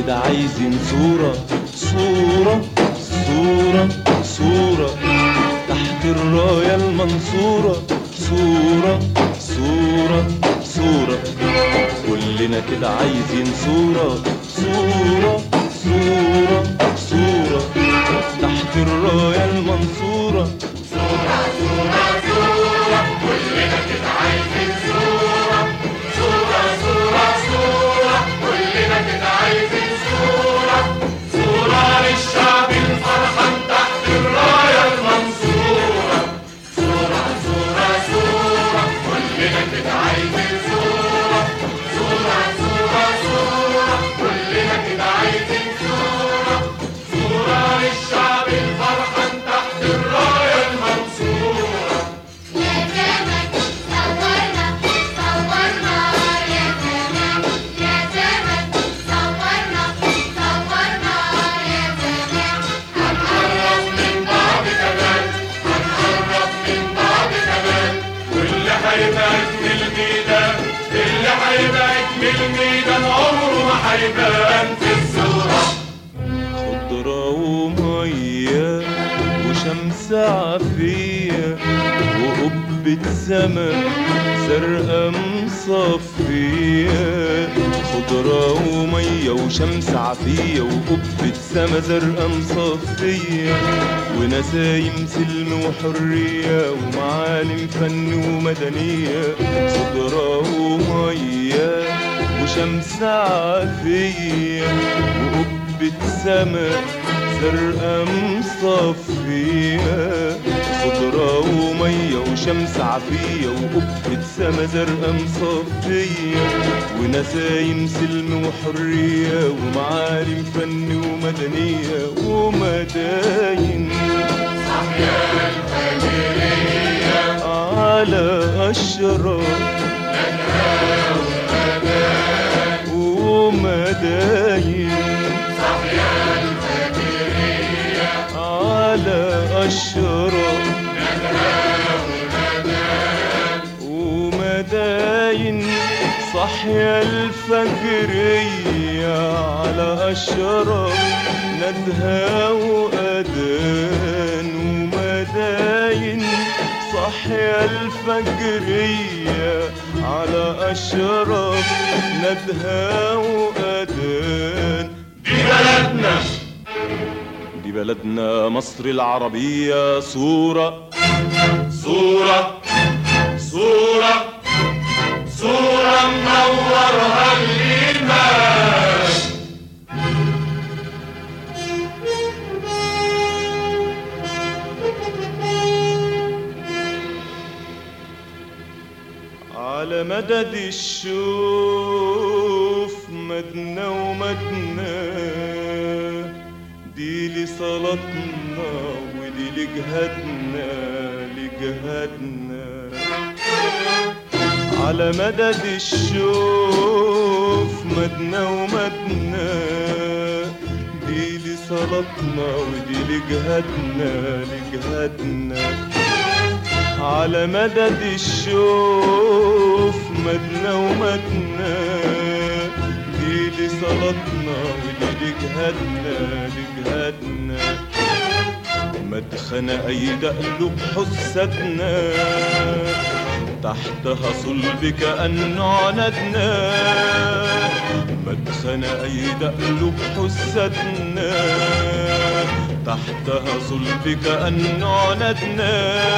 كده عايزين صورة صورة صورة صورة تحت الراية المنصورة صورة صورة صورة كلنا كده عايزين صورة صورة صورة صورة تحت الراية المنصورة يا زمن صورنا صورنا يا زمان يا زمن صورنا صورنا يا زمان هنقرب من بعض كمان هنقرب من بعض كمان واللي هيبقى اجمل ميدان اللي هيبقى اجمل ميدان عمره ما هيبان في الصورة خضرة ومية وشمس عافية وقبة سما زرقاء مصفية خضرة ومية وشمس عافية وقبة سما زرقاء مصفية ونسايم سلم وحرية ومعالم فن ومدنية خضرة ومية وشمس عافية وقبة سما زرقاء مصفية خضرة ومية وشمس عافية وقبة سما زرقاء مصفية ونسايم سلم وحرية ومعالم فن ومدنية ومداين على أشرار ومداين على أشرار ومداين صحيا الفجرية على أشرار ندها وأذان ومداين صحيا الفجرية على أشرار ندها وأذان دي بلدنا دي بلدنا مصر العربية صورة صورة صورة صورة منورها الإيمان على مدد الشوف مدنا ومدنا دي لصلاتنا ودي لجهادنا لجهادنا على مدد الشوف مدنا ومدنا دي لصلاتنا ودي لجهادنا لجهادنا على مدد الشوف مدنا ومدنا دي لصلاتنا ودي لجهادنا لجهادنا مدخن أيد قلوب حسدنا تحتها صلب كأنه عنادنا مدخن أيد قلوب حسدنا تحتها صلب كأنه عنادنا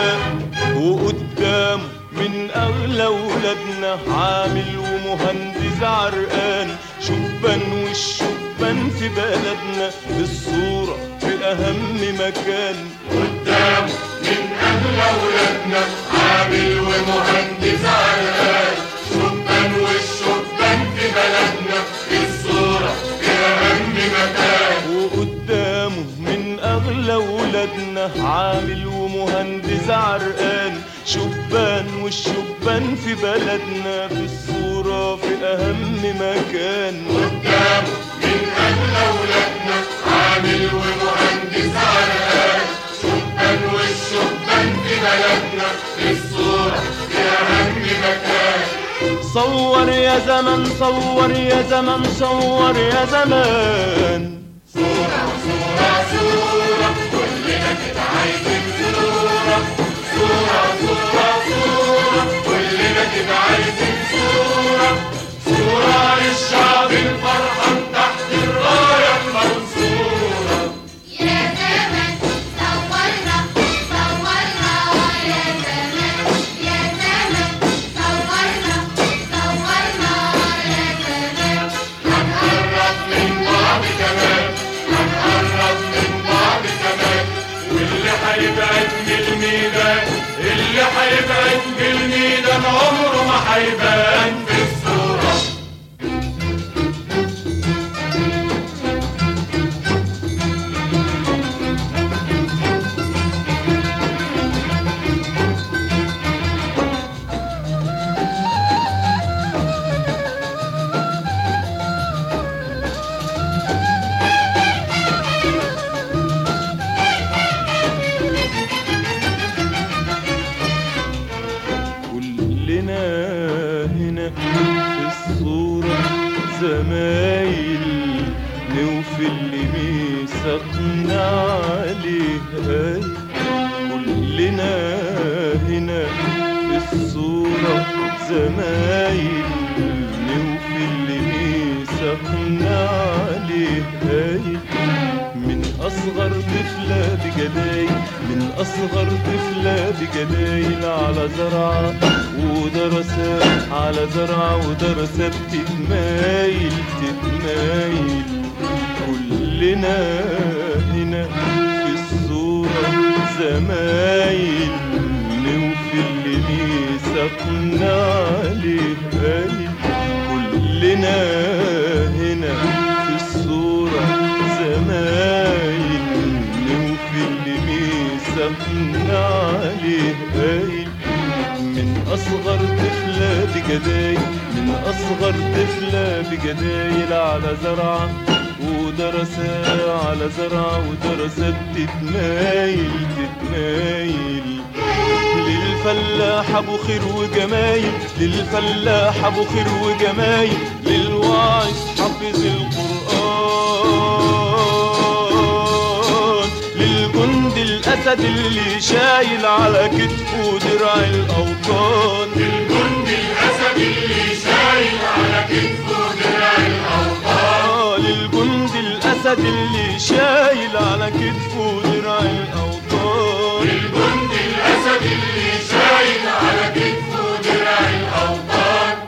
وقدام من أغلى ولادنا عامل ومهندس عرقان شبان والشبان في بلدنا الصورة في أهم مكان قدام من أغلى ولادنا عامل ومهندس عرقان شبان والشبان في بلدنا الصورة في أهم مكان وقدامه من أغلى ولادنا عامل ومهندس عرقان شبان والشبان في بلدنا في الصورة في أهم مكان قدام من أغلى ولادنا عامل ومهندس عرقان شبان والشبان في بلدنا الصورة في أهم مكان صور يا زمن صور يا زمن صور يا زمان صورة صورة صورة كلنا كده عايزين صورة صورة صورة صورة كلنا كده عايزين صورة صورة للشعب الفرحان تحت الراية المنصورة يا زمن صورنا صورنا يا زمن يا زمن صورنا صورنا يا زمن هنقرب من بعض كمان هنقرب من بعض كمان واللي هيبعد من الميدان اللي هيبعد من الميدان عمره ما هيبان في الصورة كلنا هنا في الصورة زمايل نوفي اللي ميثاقنا عليه قال كلنا هنا في الصورة زمايل نوفي اللي ميثاقنا عليه قال من أصغر طفلة بجدايل من أصغر طفلة بجدايل على زرعة ودرسات على زرعة ودرسات تتمايل تتمايل كلنا هنا في الصورة زمايل نوفي اللي ميثاقنا عليه قايل كلنا هنا في الصورة زمايل نوفي اللي ميثاقنا عليه قايل من أصغر طفلة بجدايل من أصغر طفلة بجدايل على زرعة ودرسة على زرعة ودرسة تتمايل تتمايل للفلاح ابو خير وجمايل للفلاح ابو خير وجمايل للواعظ حافظ القرآن للجند الاسد اللي شايل على كتفه درع الاوطان الجندي الأسد اللي شايل على كتفه درع الأوطان آه للجند الاسد اللي شايل على كتفه درع الاوطان الجندي الأسد اللي شايل على كتفه درع الأوطان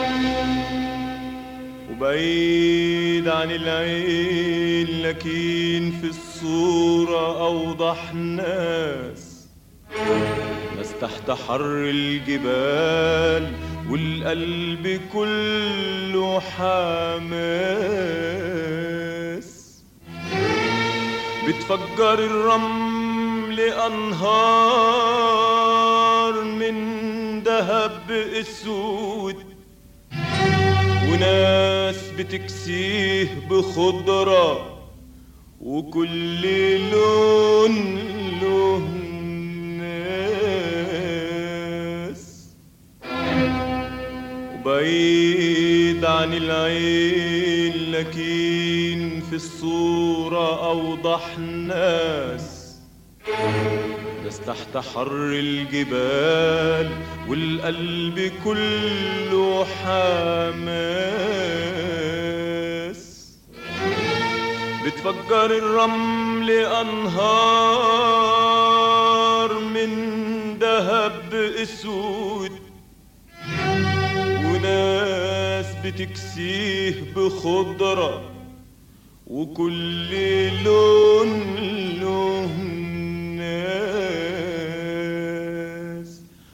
وبعيد عن العين لكن في الصورة أوضح ناس ناس تحت حر الجبال والقلب كله حماس بتفجر الرمل أنهار من دهب اسود وناس بتكسيه بخضرة وكل لون له ناس وبعيد عن العين لكن في الصورة أوضح ناس ناس تحت حر الجبال والقلب كله حماس بتفجر الرمل أنهار من دهب أسود وناس بتكسيه بخضرة وكل لون له ناس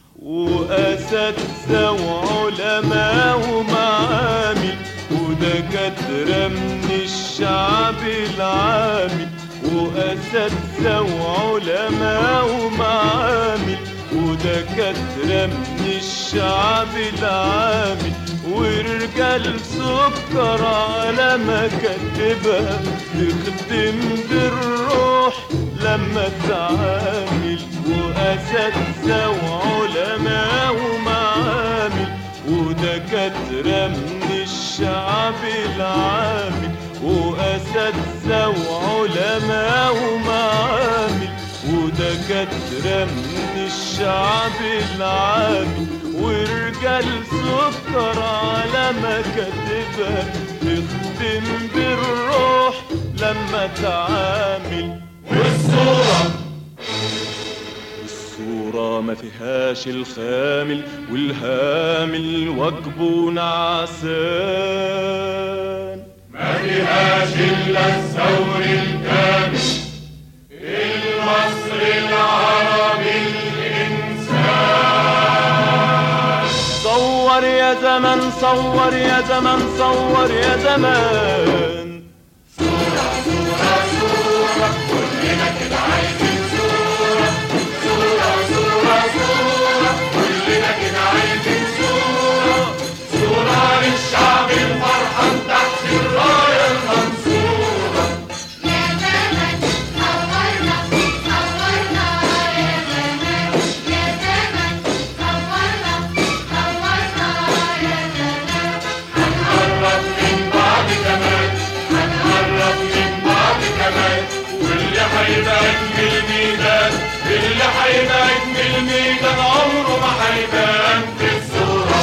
وأساتذة وعلماء ومعامل ودكاترة من الشعب العامل وأساتذة وعلماء ومعامل ودكاترة من الشعب العامل ورجال سكر على مكاتبها تخدم بالروح لما تعامل وأساتذة وعلماء ومعامل ودكاترة ودكاترة من الشعب العامل وأساتذة وعلماء ومعامل ودكاترة من الشعب العامل ورجال سكر على مكاتبها تخدم بالروح لما تعامل والصورة الصورة ما فيهاش الخامل والهامل واجبه نعسان ما فيهاش إلا الثور الكامل المصري العربي الإنسان صور يا زمن صور يا زمن صور يا زمان كلنا كده عايزين صورة صورة صورة صورة كلنا كده عايزين صورة صورة للشعب الفرحان تحت الراية المنصورة يا زمن صورنا صورنا يا زمن يا زمن صورنا صورنا يا زمن هنقرب من بعض كمان هنقرب من بعض كمان واللي هيبقى اجمل ميدان اللي هيبقى اجمل ميدان عمره ما هيبان في الصورة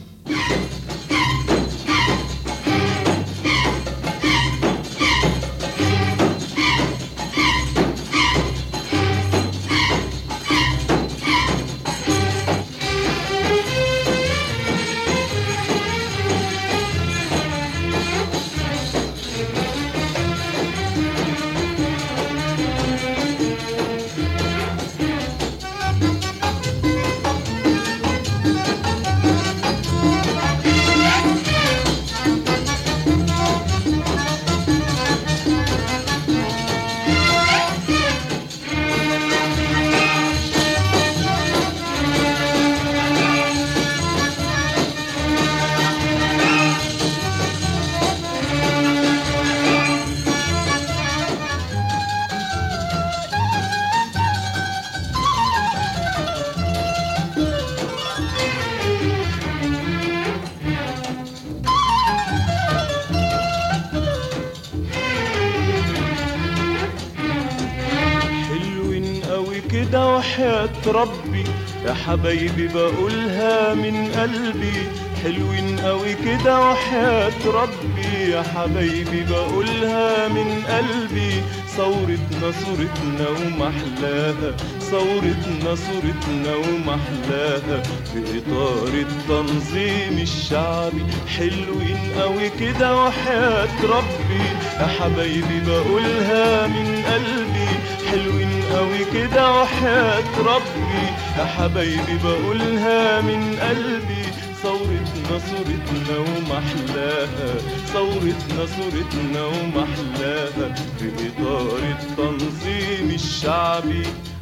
حلوين قوي كده وحياة ربي يا حبايبي بقولها من قلبي حلوين قوي كده وحياة ربي يا حبايبي بقولها من قلبي ثورتنا صورتنا ومحلاها ثورتنا صورتنا ومحلاها في إطار التنظيم الشعبي حلوين قوي كده وحياة ربي يا حبايبي بقولها من قلبي حلوين قوي كده وحياة ربي يا حبايبي بقولها من قلبي ثورتنا صورتنا ومحلاها ثورتنا صورتنا ومحلاها في إطار التنظيم الشعبي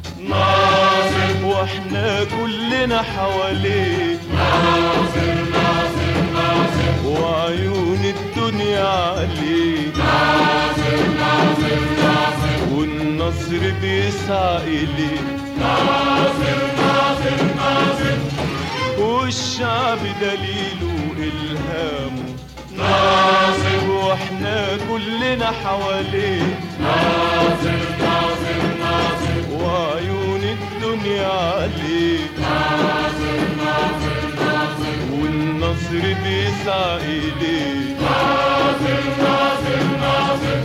ناصر واحنا كلنا حواليه ناصر ناصر ناصر وعيون الدنيا عليه ناصر ناصر ناصر والنصر بيسعى إليه ناصر ناصر ناصر والشعب دليله إلهامه ناصر واحنا كلنا حواليه ناصر ناصر ناصر وعيون الدنيا عليه ناصر ناصر ناصر والنصر بيسعى إليه ناصر ناصر ناصر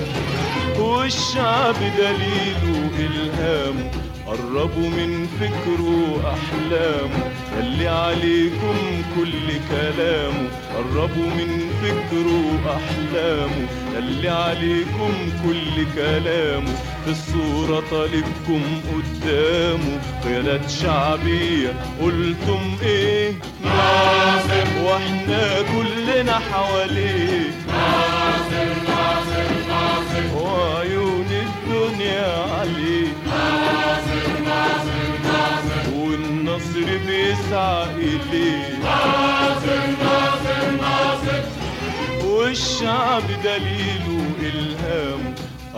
والشعب دليله إلهامه قربوا من فكره وأحلامه خلي عليكم كل كلامه قربوا من فكره وأحلامه خلي عليكم كل كلامه في الصورة طالبكم قدامه قيادات شعبية قلتم ايه ناصر واحنا كلنا حواليه ناصر ناصر ناصر وعيون الدنيا عليه ناصر ناصر ناصر والنصر بيسعى إليه ناصر ناصر ناصر والشعب دليله إلهامه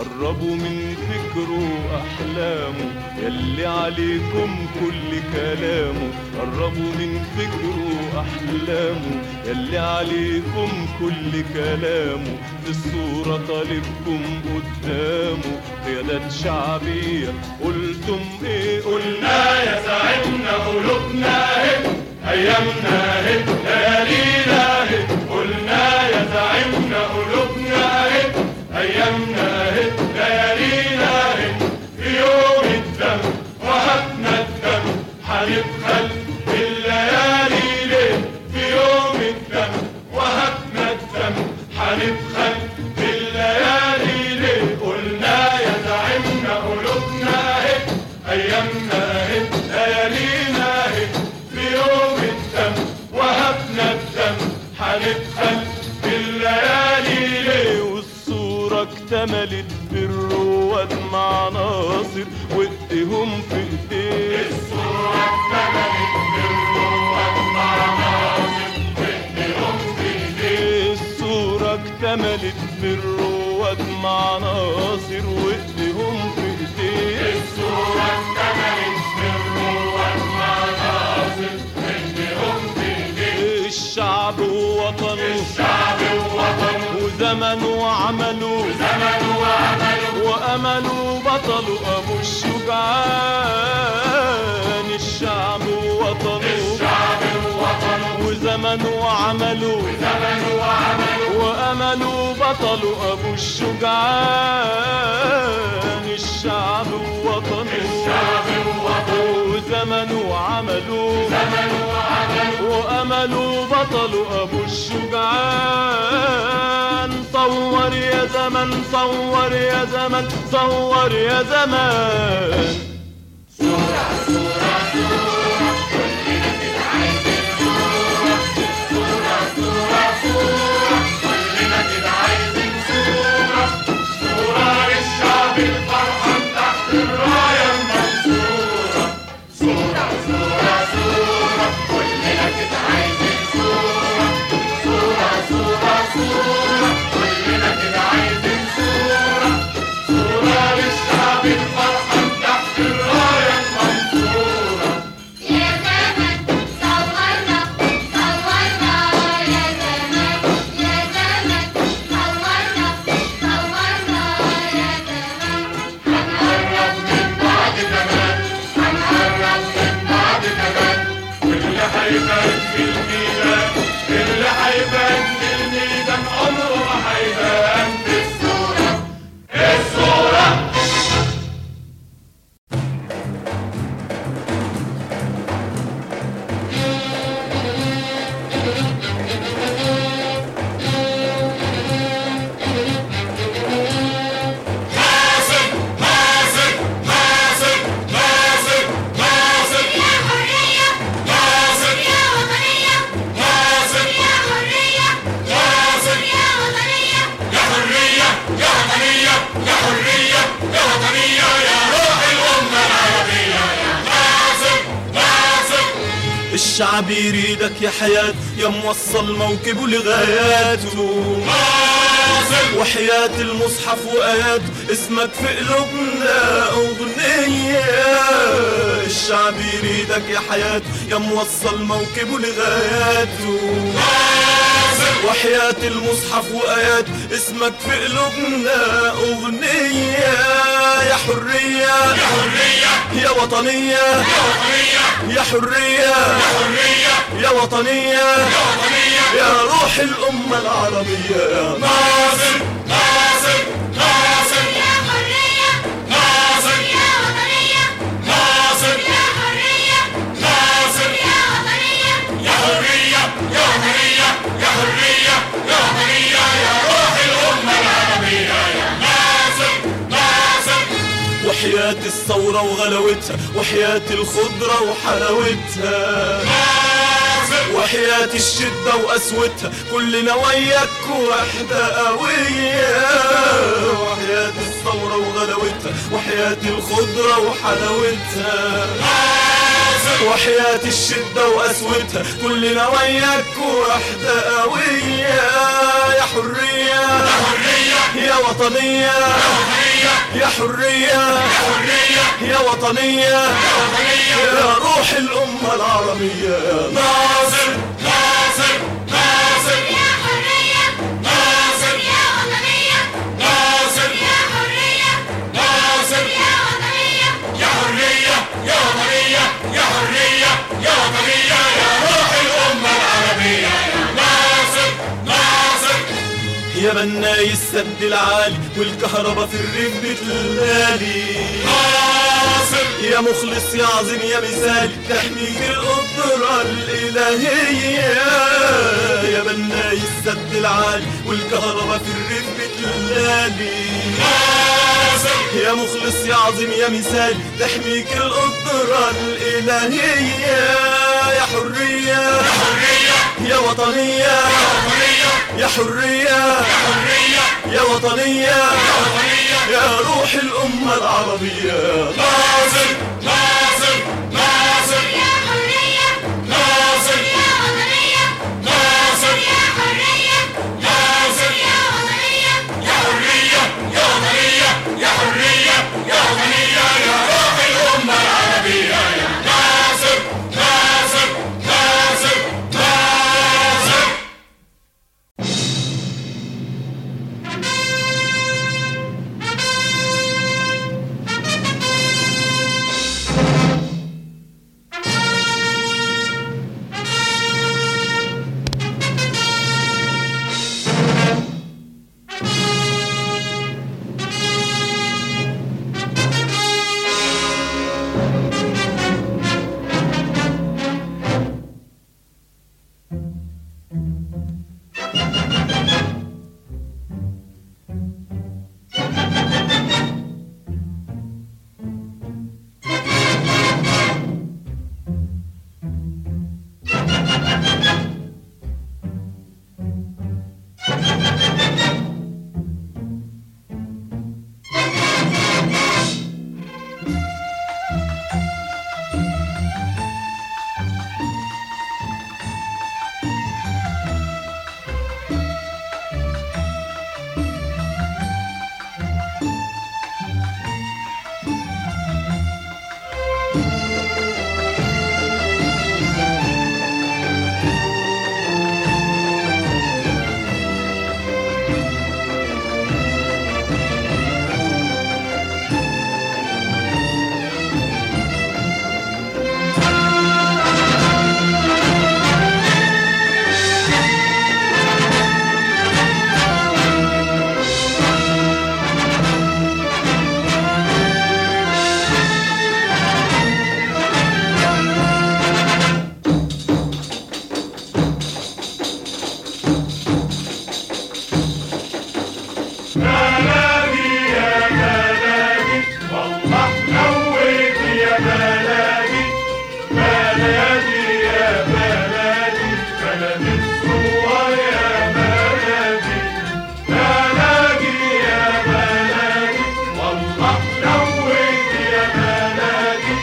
قربوا من فكره وأحلامه يلي عليكم كل كلامه قربوا من فكره وأحلامه يلي عليكم كل كلامه في الصورة طالبكم قدامه قيادات شعبية قلتم ايه قلنا يا زعيمنا قلوبنا اهي ايامنا اهي ليالينا اهي قلنا يا زعيمنا قلوبنا اهي ايامنا اهي ليالينا اهي في يوم الدم وهبنا الدم هنبخل الليالي ليه في يوم الدم وهبنا الدم هنبخل الليالي ليه قلنا يا زعيمنا قلوبنا اهي ايامنا اهي ليالينا اهي في يوم الدم وهبنا الدم هنبخل الليالي ليه والصورة اكتملت بالرواد مع ناصر وايديهم في ايديه الصورة اكتملت بالرواد مع ناصر وايديهم في ايديه الصورة اكتملت بالرواد مع ناصر وايديهم في ايديه الصورة اكتملت بالرواد مع ناصر وايديهم في ايديه الشعب ووطنه الشعب ووطنه وزمنه وعمله زمنه وعمله وأمله بطله أبو الشجعان الشعب ووطنه الشعب ووطنه وزمنه وعمله زمنه وعمله وأمله بطله أبو الشجعان الشعب ووطنه الشعب ووطنه وزمنه وعمله زمنه وعمله وأمله بطله أبو الشجعان صور يا زمن صور يا زمن صور يا زمان كلنا كده عايزين صورة صورة للشعب الفرحان تحت الراية المنصورة صورة صورة صورة كلنا كده عايزين صورة صورة صورة صورة كلنا كده عايزين صورة صورة للشعب الفرحان تحت الراية المنصورة يا زمن صورنا صورنا يا زمن يا زمن صورنا صورنا يا زمن هنقرب من بعض كمان هنقرب من بعض كمان واللي هيبان في الميدان اللي هيبان في الميدان عمره ما هيبان في الصورة الصورة ناصر ناصر ناصر ناصر ناصر يا حرية ناصر يا وطنية ناصر يا حرية ناصر يا وطنية يا حرية يا وطنية يا حرية يا وطنية يا روح الأمة العربية يا ناصر ناصر الشعب يريدك يا حياة يا موصل موكبه لغاياته ناصر وحياة المصحف وآيات اسمك في قلوبنا أغنية الشعب يريدك يا حياة يا موصل موكبه لغاياته ناصر وحياة المصحف وآيات اسمك في قلوبنا أغنية يا حرية يا حرية يا وطنية يا وطنية يا حرية يا حرية يا وطنية يا وطنية يا روح الأمة العربية يا ناصر ناصر ناصر يا حرية ناصر يا وطنية ناصر يا حرية ناصر يا وطنية يا حرية يا حرية يا حرية يا وطنية يا روح الأمة العربية يا ناصر ناصر وحياة الثورة وغلاوتها وحياة الخضرة وحلاوتها ناصر وحياة الشدة وقسوتها كلنا وياك وحدة قوية وحياة الثورة وغلاوتها وحياة الخضرة وحلاوتها ناصر وحياة الشدة وقسوتها كلنا وياك وحدة قوية يا حرية يا حرية يا وطنية يا وطنية يا حرية حرية يا وطنية وطنية يا روح الأمة العربية ناصر ناصر ناصر يا حرية ناصر يا وطنية ناصر يا حرية ناصر يا وطنية يا حرية يا وطنية يا حرية يا وطنية يا روح الأمة العربية يا ناصر ناصر يا بناي السد العالي والكهرباء في الريف بتلالي ناصر يا مخلص يا عظيم يا مثالي تحميك القدرة الإلهية يا بناي السد العالي والكهرباء في الريف بتلالي ناصر يا مخلص يا عظيم يا مثال تحميك القدرة الإلهية يا حرية حرية يا وطنية وطنية يا حرية حرية يا وطنية وطنية يا روح الأمة العربية ناصر ناصر ناصر يا حرية ناصر يا وطنية ناصر يا حرية ناصر يا وطنية يا حرية يا وطنية يا حرية يا وطنية يا روح الأمة العربية يا ناصر ناصر ناصر ناصر بلدي يا بلدي والله نويت يا بلدي بلدي يا بلدي بلدي الصور يا بلدي بلدي يا بلدي والله نويت يا بلدي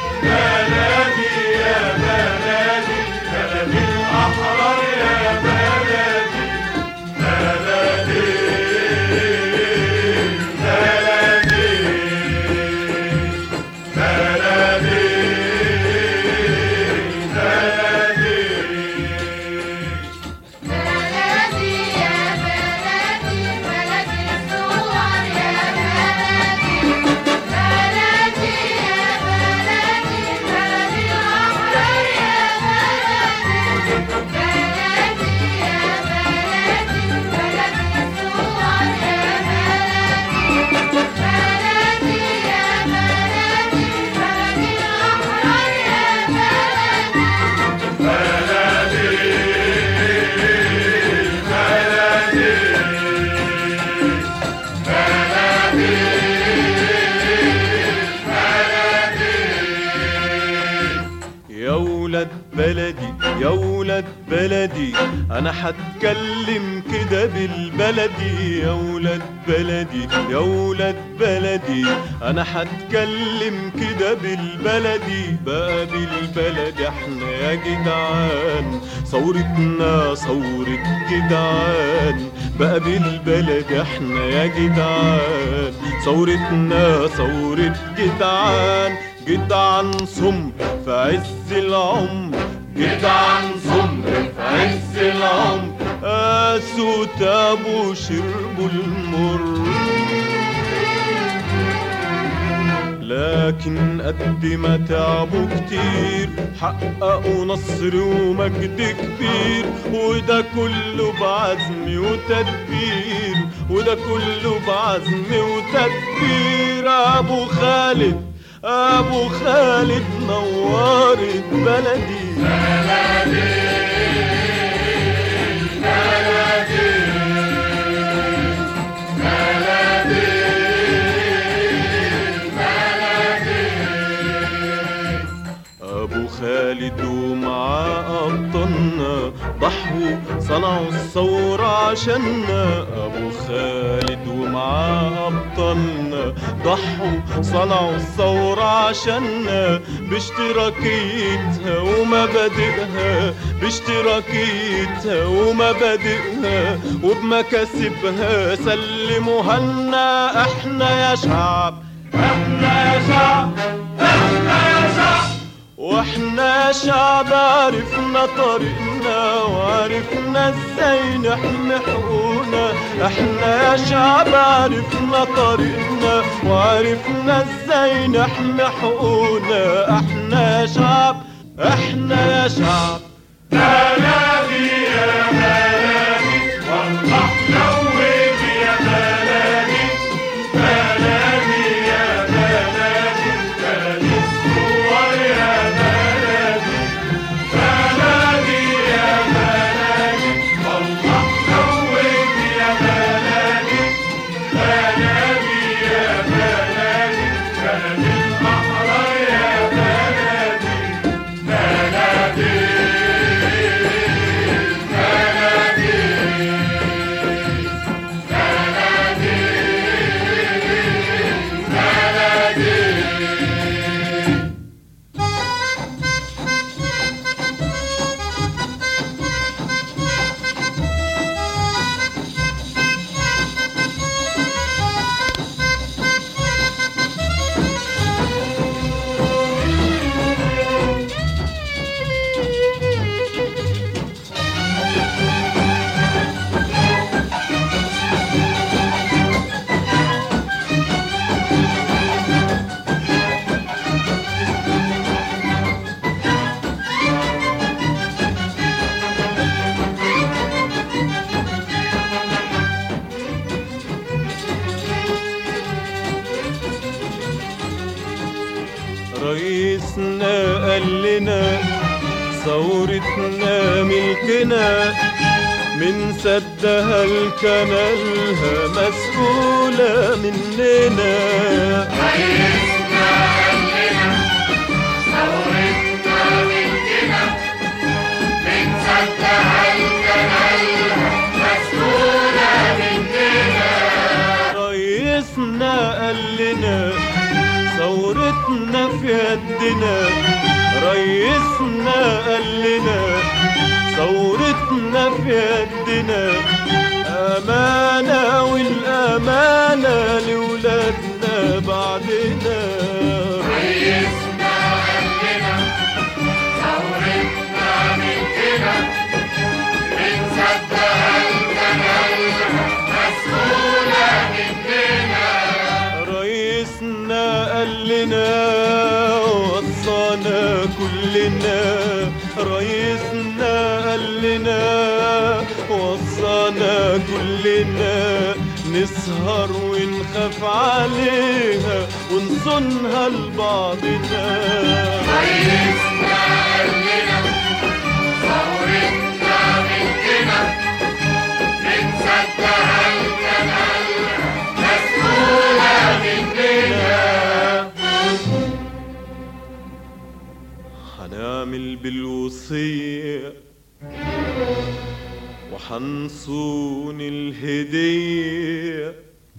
بلدي يا بلدي بلدي الأحرار يا بلدي بلدي بلدي يا بلدي بلدي الصور يا بلدي بلدي يا بلدي بلدي الأحرار يا بلدي بلدي يا بلدي بلدي الصور يا بلدي بلدي يا بلدي بلدي الأحرار يا بلدي يا ولاد بلدي يا ولاد بلدي انا هتكلم كده بالبلدي يا ولاد بلدي يا ولاد بلدي انا هتكلم كده بالبلدي بقى بالبلد احنا يا جدعان ثورتنا ثورة جدعان بقى بالبلد احنا يا جدعان ثورتنا ثورة جدعان جدعان سمر في عز العمر جدعان سمر في عز العمر قاسوا تابوا شربوا المر لكن قد ما تعبوا كتير حققوا نصر ومجد كبير وده كله بعزم وتدبير وده كله بعزم وتدبير ابو خالد ابو خالد نورت بلدي ابو خالد ومعاه ابطالنا ضحوا صنعوا الثورة عشاننا ابو خالد ومعاه ابطالنا ضحوا صنعوا الثورة عشاننا باشتراكيتها ومبادئها باشتراكيتها ومبادئها وبمكاسبها سلموها لنا احنا يا شعب احنا يا شعب احنا يا شعب واحنا شعب عرفنا طريقنا وعرفنا ازاي نحمي حقوقنا احنا يا شعب عرفنا طريقنا وعرفنا ازاي نحمي حقوقنا احنا يا شعب احنا يا شعب بلدي يا بلدي والله نوّد يا بلدي بلدي يا بلدي بلدي الصور يا بلدي بلدي يا بلدي والله نوّد يا بلدي بلدي يا بلدي بلدي الأحرار يا بلدي بلدي رئيسنا قال لنا ثورتنا ملكنا من سدها لكنالها مسؤولة مننا رئيسنا قال لنا ثورتنا ملكنا من سدها الكنالها مسؤولة مننا رئيسنا قال لنا ثورتنا في يدنا رئيسنا قال لنا ثورتنا في يدنا أمانة والأمانة لولادنا بعدنا رئيسنا قال لنا ثورتنا ملكنا من سدها الكنالها مسؤولة مننا رئيسنا قال لنا وصانا كلنا رئيسنا قال لنا وصانا كلنا نسهر ونخاف عليها ونصونها لبعضنا رئيسنا قال لنا ثورتنا ملكنا من سدها الكنالها مسؤولة مننا هنعمل بالوصية وحنصون الهدية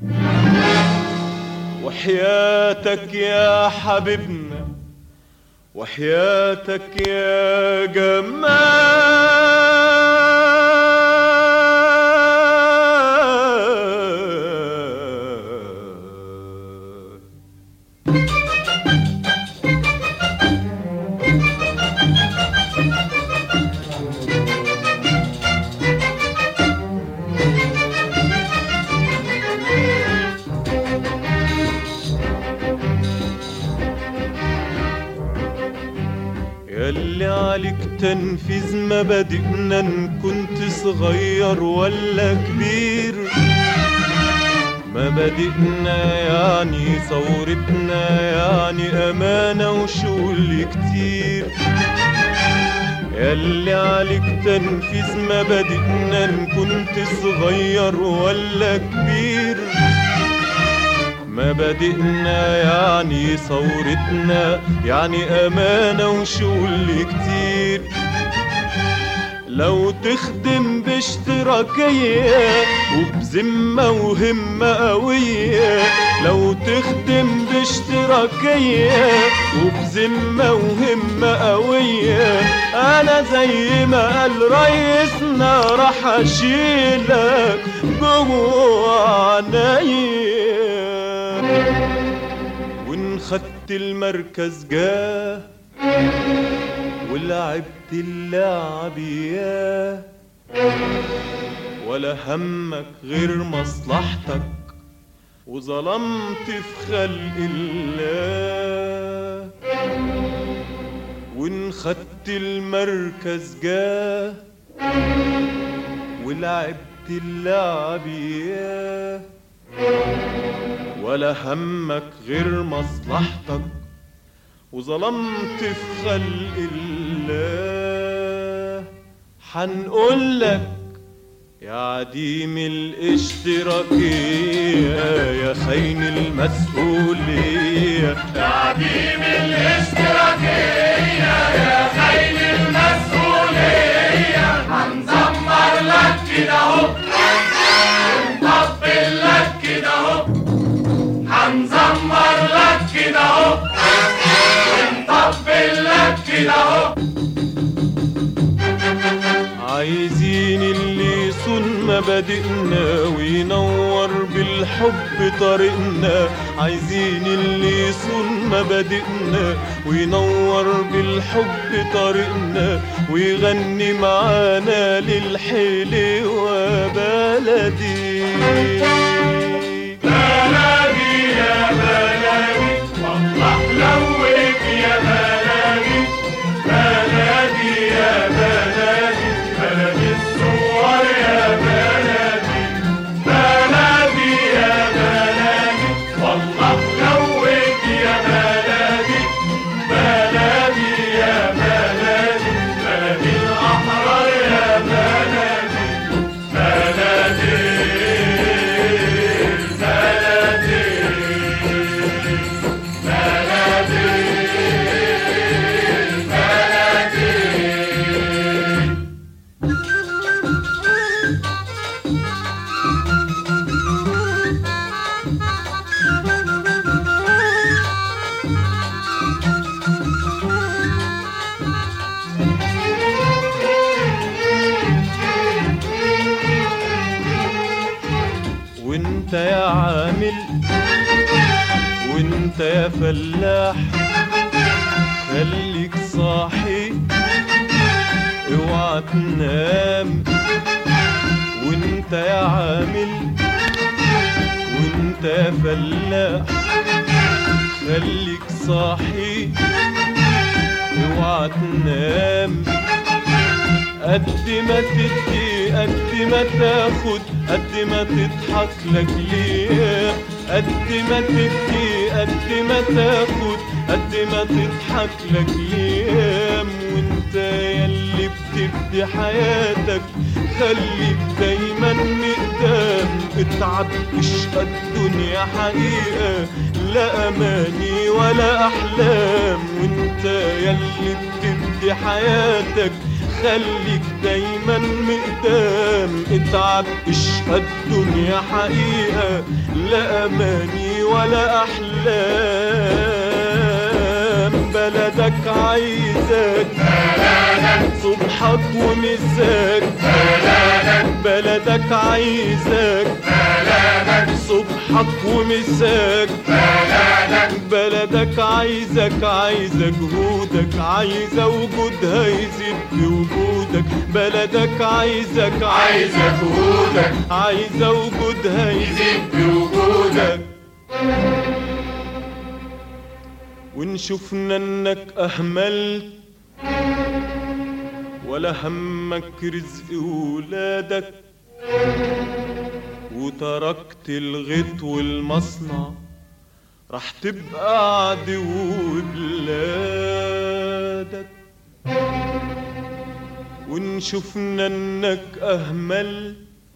وحياتك يا حبيبنا وحياتك يا تنفيذ مبادئنا إن كنت صغير ولا كبير مبادئنا يعني ثورتنا يعني أمانة وشغل كتير ياللي عليك تنفيذ مبادئنا إن كنت صغير ولا كبير مبادئنا يعني ثورتنا يعني أمانة وشغل كتير لو تخدم باشتراكية وبذمة وهمة قوية لو تخدم باشتراكية وبذمة وهمة قوية أنا زي ما قال ريسنا راح أشيلك جوه عينيا وإن خدت المركز جاه ولعبت اللعب ياه ولا همك غير مصلحتك وظلمت في خلق الله وان خدت المركز جاه ولعبت اللعب ياه ولا همك غير مصلحتك وظلمت في خلق الله حنقولك يا عديم الاشتراكية يا خاين المسؤولية تعديم الاشتراكية يا خاين المسؤولية هنزمر لك كده اهو ونطبل لك كده اهو هنزمر لك كده اهو ونطبل لك كده اهو عايزين اللي يصون مبادئنا وينور بالحب طريقنا عايزين اللي يصون مبادئنا وينور بالحب طريقنا ويغني معانا للحلوة بلدي بلدي يا بلدي والله حلوك يا بلدي بلدي يا بلدي بلدي الصور يا بلدي بلدي يا بلدي والله حلوك يا بلدي بلدي يا بلدي بلدي الأحرار يا بلدي بلدي وانت يا عامل وانت يا فلاح خليك صاحي اوعى تنام وانت يا عامل وانت يا فلاح خليك صاحي اوعى تنام قد ما تدي قد ما تاخد قد ما تضحك لك ليه قد ما تدي قد ما تاخد قد ما تضحك لك ليه وانت ياللي بتبدي حياتك خليك دايما مقدام اتعب اشقى الدنيا حقيقة لا اماني ولا احلام وانت ياللي بتبدي حياتك خليك دايما مقدام اتعب اشقى الدنيا حقيقة لا اماني ولا احلام بلدك عايزك صبحك ومساك بلدك عايزك صبحك ومساك بلدك عايزك عايزة جهودك عايزة وجودها يزيد بوجودك بلدك عايزك عايزة جهودك عايزة وجودها يزيد يزيد بوجودك وإن شفنا إنك أهملت ولا همك رزق ولادك وتركت الغيط والمصنع راح تبقى عدو بلادك وإن شفنا إنك أهملت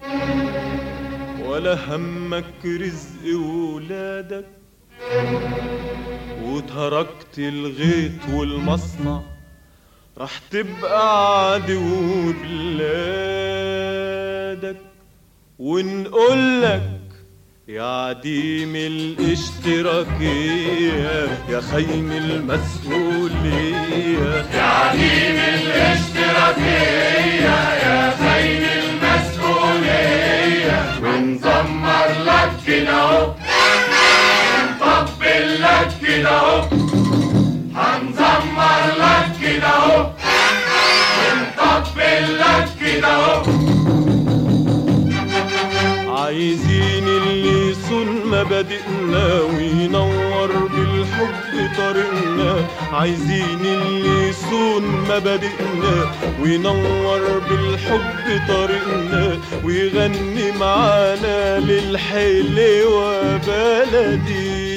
ولا همك رزق ولادك وتركت الغيط والمصنع راح تبقى عدو بلادك ونقولك يا عديم الاشتراكية يا خيم المسؤولية يا عديم الاشتراكية يا خير المسؤولية ونزمر لك كده اهو نطبل لك كده اهو هنزمر لك كده اهو ونطبل لك كده اهو عايزين اللي يصون مبادئنا وينور بالحب طريقنا عايزين اللي يصون مبادئنا وينور بالحب طريقنا ويغني معانا للحلوة بلدي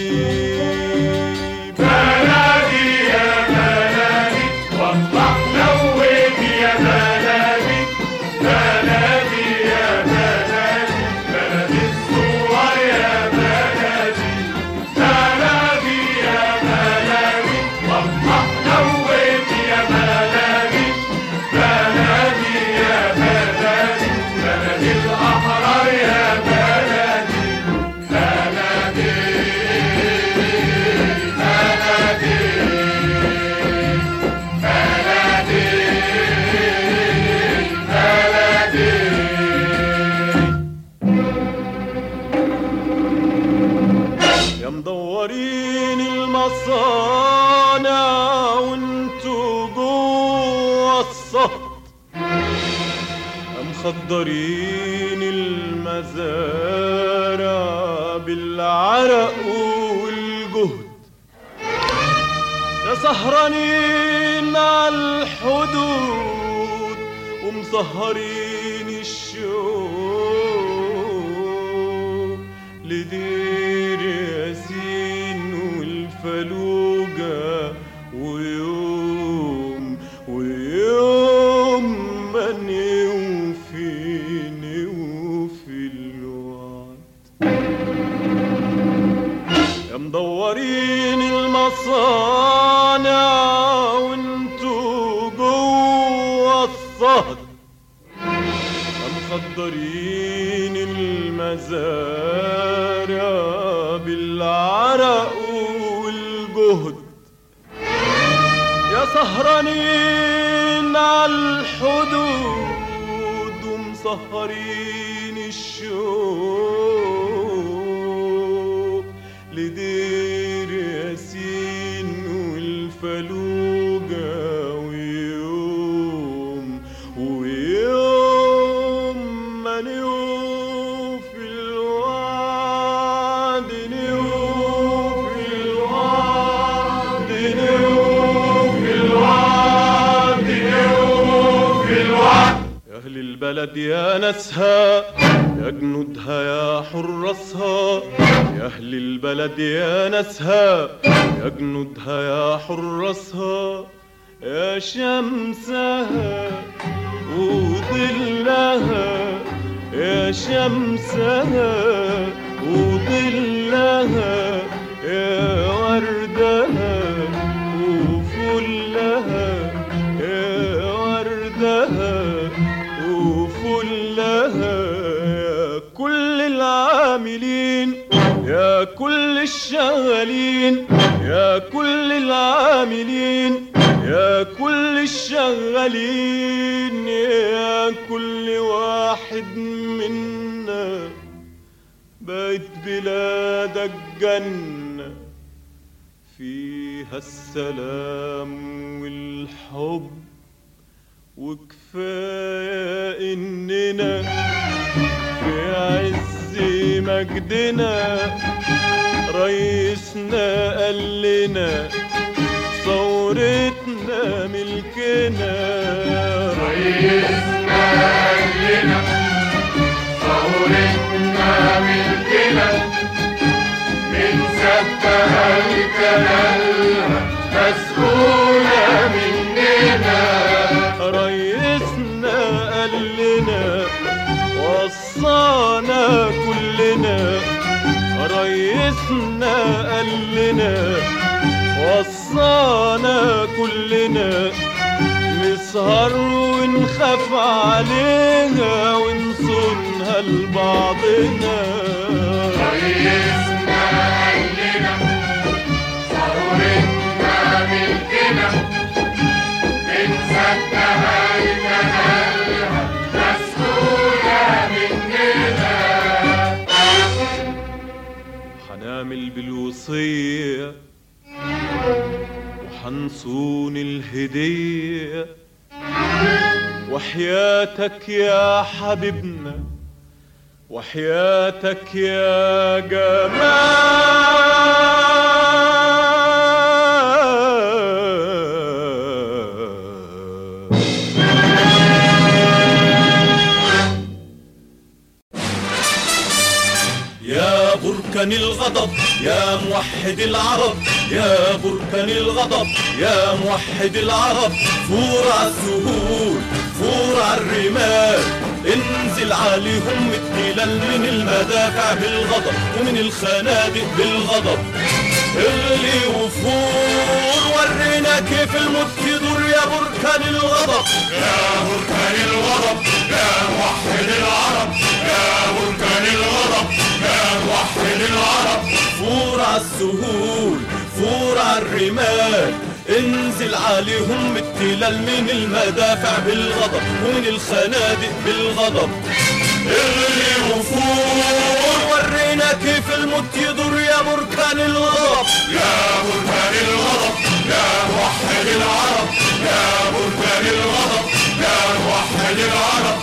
بلدي يا بلدي والله لويت يا بلدي بلدي يا بلدي بلدي الصور يا بلدي بلدي يا بلدي والله لويت يا بلدي بلدي يا بلدي بلدي الأحرار يا بلدي بلدي يا مدورين المصانع وانتو جوا الصهد يا مخدرين المزارع بالعرق والجهد يا سهرانين على الحدود ومسهرين الشوق لدير ياسين والفلوجة ويوم ويوم ما نوفي نوفي الوعد يا مدورين المصانع وانتو جوا الصهد يا مخدرين المزارع بالعرق والجهد يا سهرانين على الحدود ومسهرين الشوق لدير ياسين والفلوجة ويوم ويوم ما نوفي الوعد نوفي الوعد نوفي الوعد نوفي الوعد يا أهل البلد يا ناسها يا جنودها يا حراسها يا أهل البلد يا ناسها يا جنودها يا حراسها يا شمسها وظلها يا شمسها وظلها يا وردها وفلها يا وردها وفلها يا كل العاملين يا كل الشغالين يا كل العاملين يا كل الشغالين يا كل واحد منا بيت بلادك جنة فيها السلام والحب وكفاية إننا في عز مجدنا رئيسنا قال لنا ثورة ثورتنا ملكنا ريسنا قال لنا ثورتنا ملكنا من سبها لكلالها مسؤولة مننا ريسنا قال لنا وصانا كلنا ريسنا قال لنا وصانا كلنا نسهر ونخاف عليها ونصونها لبعضنا ريسنا قال لنا ثورتنا ملكنا من سبها لكلالها مسؤولة مننا حنعمل بالوصية وحنصون الهدية وحياتك يا حبيبنا وحياتك يا جمال يا بركان الغضب يا موحد العرب يا بركان الغضب يا موحد العرب فور على السهول فور على الرمال انزل عليهم التلال من المدافع بالغضب ومن الخنادق بالغضب اغلي وفور ورينا كيف الموت يدور يا بركان الغضب يا بركان الغضب يا موحد العرب يا بركان الغضب يا موحد العرب فور على السهول فور على الرمال انزل عليهم التلال من المدافع بالغضب ومن الخنادق بالغضب اغلي وفور ورينا كيف الموت يدور يا بركان الغضب يا بركان الغضب يا موحد العرب يا بركان الغضب يا موحد العرب